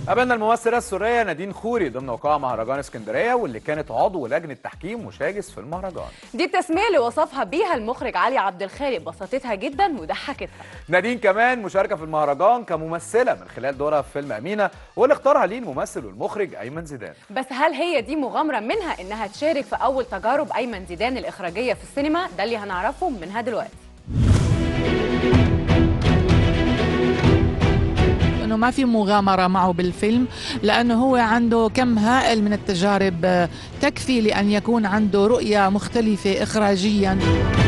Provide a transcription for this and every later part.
قابلنا الممثلة السورية نادين خوري ضمن وقائع مهرجان اسكندرية واللي كانت عضو لجنة تحكيم وشاجس في المهرجان دي التسمية اللي وصفها بيها المخرج علي عبد الخالق بسطتها جدا وضحكتها نادين كمان مشاركة في المهرجان كممثلة من خلال دورها في فيلم أمينة واللي اختارها ليه الممثل والمخرج أيمن زيدان بس هل هي دي مغامرة منها انها تشارك في اول تجارب ايمن زيدان الاخراجية في السينما ده اللي هنعرفه منها دلوقتي انه ما في مغامره معه بالفيلم لانه هو عنده كم هائل من التجارب آه، تكفي لان يكون عنده رؤيه مختلفه اخراجيا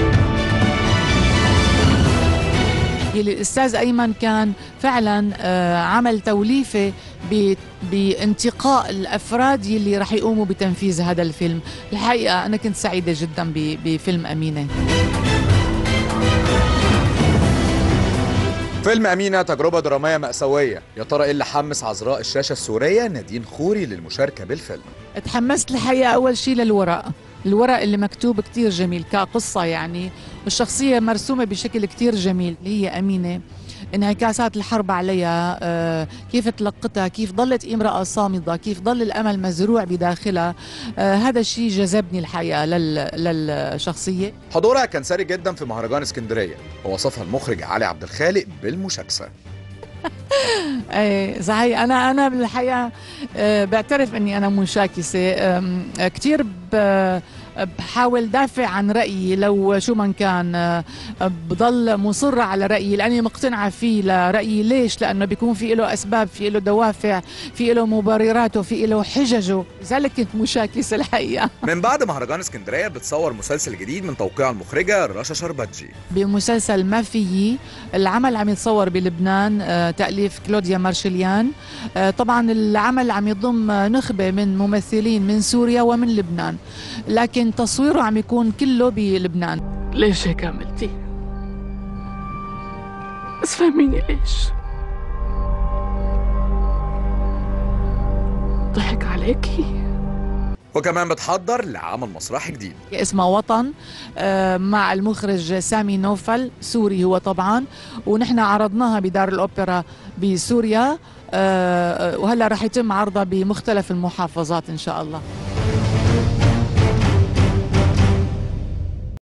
يلي الاستاذ ايمن كان فعلا آه، عمل توليفه ب- بانتقاء الافراد يلي رح يقوموا بتنفيذ هذا الفيلم الحقيقه انا كنت سعيده جدا ب- بفيلم امينه فيلم أمينة تجربة درامية مأساوية يا ترى إيه اللي حمس عذراء الشاشة السورية نادين خوري للمشاركة بالفيلم تحمست الحقيقة أول شيء للورق الورق اللي مكتوب كتير جميل كقصة يعني والشخصية مرسومة بشكل كتير جميل اللي هي أمينة انعكاسات الحرب عليها آه، كيف تلقتها كيف ظلت امرأة صامدة كيف ظل الأمل مزروع بداخلها آه، هذا الشيء جذبني الحقيقة لل- للشخصية حضورها كان ساري جدا في مهرجان اسكندرية ووصفها المخرج علي عبد الخالق بالمشاكسة ايه صحيح انا انا بالحقيقه آه، بعترف اني انا مشاكسه آم، آه، كثير ب- بحاول دافع عن رايي لو شو من كان آه، بضل مصره على رايي لاني مقتنعه فيه لرايي ليش لانه بيكون في له اسباب في له دوافع في له مبرراته في له حججه لذلك كنت مشاكسه الحقيقه من بعد مهرجان اسكندرية بتصور مسلسل جديد من توقيع المخرجة رشا شربتجي بمسلسل ما فيي العمل عم يتصور بلبنان آه، تأليف كلوديا مارشليان آه، طبعا العمل عم يضم آه، نخبة من ممثلين من سوريا ومن لبنان لكن تصويره عم يكون كله بلبنان ليش هيك عملتي؟ بس فهميني ليش؟ ضحك عليكي؟ وكمان بتحضر لعمل مسرحي جديد اسمها وطن آه، مع المخرج سامي نوفل سوري هو طبعا ونحن عرضناها بدار الأوبرا بسوريا آه، وهلا رح يتم عرضها بمختلف المحافظات إن شاء الله